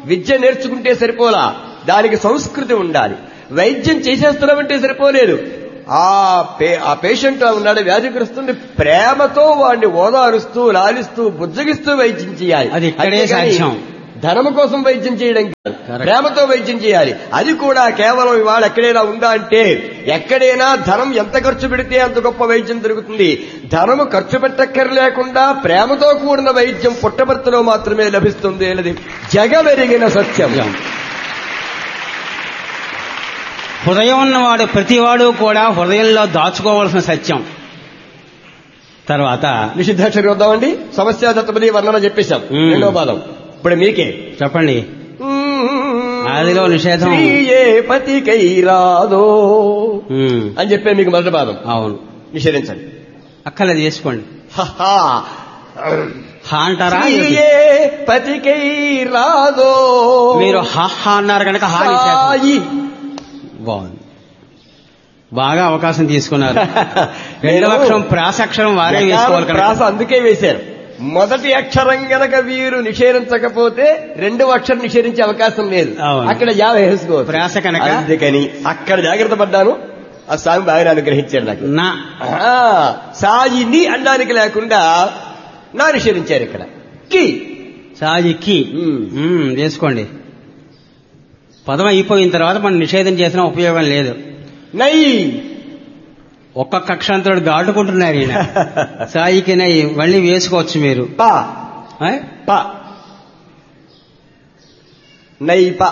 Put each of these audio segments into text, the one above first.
విద్య నేర్చుకుంటే సరిపోలా దానికి సంస్కృతి ఉండాలి వైద్యం చేసేస్తున్నామంటే సరిపోలేదు ఆ పే ఆ పేషెంట్ ఉన్నాడు వ్యాధిగ్రస్తుని ప్రేమతో వాడిని ఓదారుస్తూ లాలిస్తూ బుజ్జగిస్తూ వైద్యం చేయాలి అది ఇక్కడే అంతేగాని సాధ్యం. ధనము కోసం వైద్యం చేయడం కాదు Correct. ప్రేమతో వైద్యం చేయాలి అది కూడా కేవలం ఇవాళ ఎక్కడైనా ఉందా అంటే ఎక్కడైనా ధనం ఎంత ఖర్చు పెడితే అంత గొప్ప వైద్యం దొరుకుతుంది ధనము ఖర్చు పెట్టక్కర్లేకుండా ప్రేమతో కూడిన వైద్యం పుట్టపర్తిలో మాత్రమే లభిస్తుంది అనేది జగమెరిగిన సత్యం హృదయం ఉన్నవాడు ప్రతివాడు కూడా హృదయంలో దాచుకోవలసిన సత్యం తర్వాత నిషిద్ధాక్షరి వద్దామండి సమస్య దత్తపది వర్ణన చెప్పేశాం మ్మ్. రెండో పాదం ఇప్పుడు మీకే చెప్పండి ఆదిలో నిషేధం. శ్రీయే పతికై రాదో ఉమ్, అని చెప్పే మీకు మొదటి పాదం అవును నిషేధించండి అక్కర్లేదు చేసుకోండి హహా. హా అంటారా శ్రీయే పతికై రాదో మీరు హా హా అన్నారు కనుక హా నిషేధం. సాయి. బాగుంది బాగా అవకాశం తీసుకున్నారు రెండవ అక్షరం ప్రాసక్షరం వారే వేసుకోవాలి కనుక ప్రాస అందుకే వేశారు మొదటి అక్షరం గనక వీరు నిషేధించకపోతే రెండవ అక్షరం నిషేధించే అవకాశం లేదు అవును. అక్కడ యాభై వేసుకోవచ్చు ప్రాస కనుక? అందుకని అక్కడ జాగ్రత్త పడ్డాను ఆ స్వామి బాగా అనుగ్రహించారు నాకు నా ఆ, సాయిని అనడానికి లేకుండా నా నిషేధించారు ఇక్కడ కి సాజికి ఉమ్. ఉమ్, చేసుకోండి పదం అయిపోయిన తర్వాత మనం నిషేధం చేసిన ఉపయోగం లేదు నై ఒక్కొక్క అక్షరంతో దాటుకుంటున్నారు ఈయన సాయికి నై మళ్ళీ వేసుకోవచ్చు మీరు పా ఆ? ప నై ప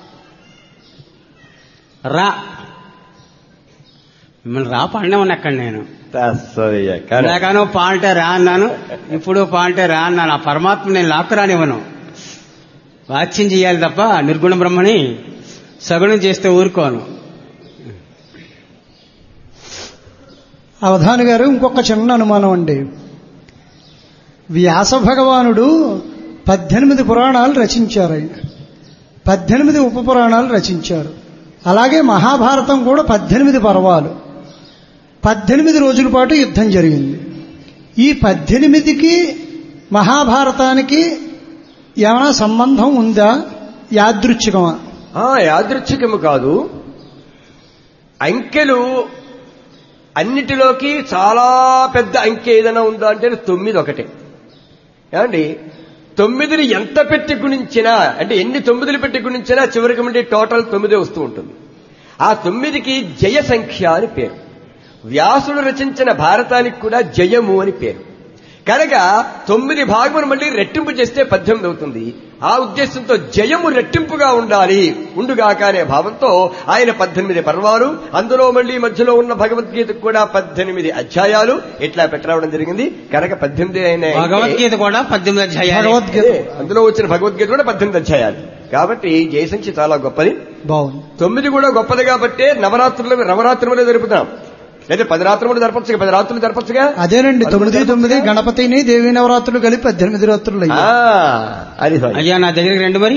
రా మిమ్మల్ని రా పడినా ఉన్నా అక్కడ నేను తస్సదియ్య. కానీ ఇందాకనో పా అంటే రా అన్నాను ఇప్పుడు పా అంటే రా అన్నాను ఆ పరమాత్మ నేను లాక్కు రానివ్వను వాచ్యం చేయాలి తప్ప నిర్గుణ బ్రహ్మని సగుణం చేస్తే ఊరుకోను అవధాని గారు ఇంకొక చిన్న అనుమానం అండి వ్యాస భగవానుడు పద్దెనిమిది పురాణాలు రచించారు ఆయన పద్దెనిమిది ఉప పురాణాలు రచించారు అలాగే మహాభారతం కూడా పద్దెనిమిది పర్వాలు పద్దెనిమిది రోజుల పాటు యుద్ధం జరిగింది ఈ పద్దెనిమిదికి మహాభారతానికి ఏమైనా సంబంధం ఉందా యాదృచ్ఛికమా ఆ యాదృచ్ఛికము కాదు అంకెలు అన్నిటిలోకి చాలా పెద్ద అంకె ఏదైనా ఉందా అంటే తొమ్మిది ఒకటే ఏమండి తొమ్మిదిని ఎంత పెట్టి గుణించినా అంటే ఎన్ని తొమ్మిదిలు పెట్టి గుణించినా చివరికి నుండి టోటల్ తొమ్మిదే వస్తూ ఉంటుంది ఆ తొమ్మిదికి జయ సంఖ్య అని పేరు వ్యాసుడు రచించిన భారతానికి కూడా జయము అని పేరు కనుక తొమ్మిది భాగమును మళ్ళీ రెట్టింపు చేస్తే పద్దెనిమిది అవుతుంది ఆ ఉద్దేశంతో జయము రెట్టింపుగా ఉండాలి ఉండుగాక అనే భావంతో ఆయన పద్దెనిమిది పర్వాలు అందులో మళ్ళీ మధ్యలో ఉన్న భగవద్గీతకు కూడా పద్దెనిమిది అధ్యాయాలు ఇట్లా పెట్టరావడం జరిగింది కనుక పద్దెనిమిది అయిన భగవద్గీత కూడా పద్దెనిమిది అధ్యాయాలు భగవద్గీత అదే, అందులో వచ్చిన భగవద్గీత కూడా పద్దెనిమిది అధ్యాయాలు కాబట్టి జయసంచి చాలా గొప్పది బాగుంది తొమ్మిది కూడా గొప్పది కాబట్టి నవరాత్రులు నవరాత్రులే జరుపుతాం లేదా పది రాత్రులు జరపచ్చుగా పది రాత్రులు జరపచ్చుగా అదేనండి తొమ్మిది తొమ్మిది గణపతిని దేవీ నవరాత్రులు కలిపి పద్దెనిమిది రాత్రులు ఆ, అయ్యాయి అది సారీ. అయ్యా నా దగ్గరికి రండి మరి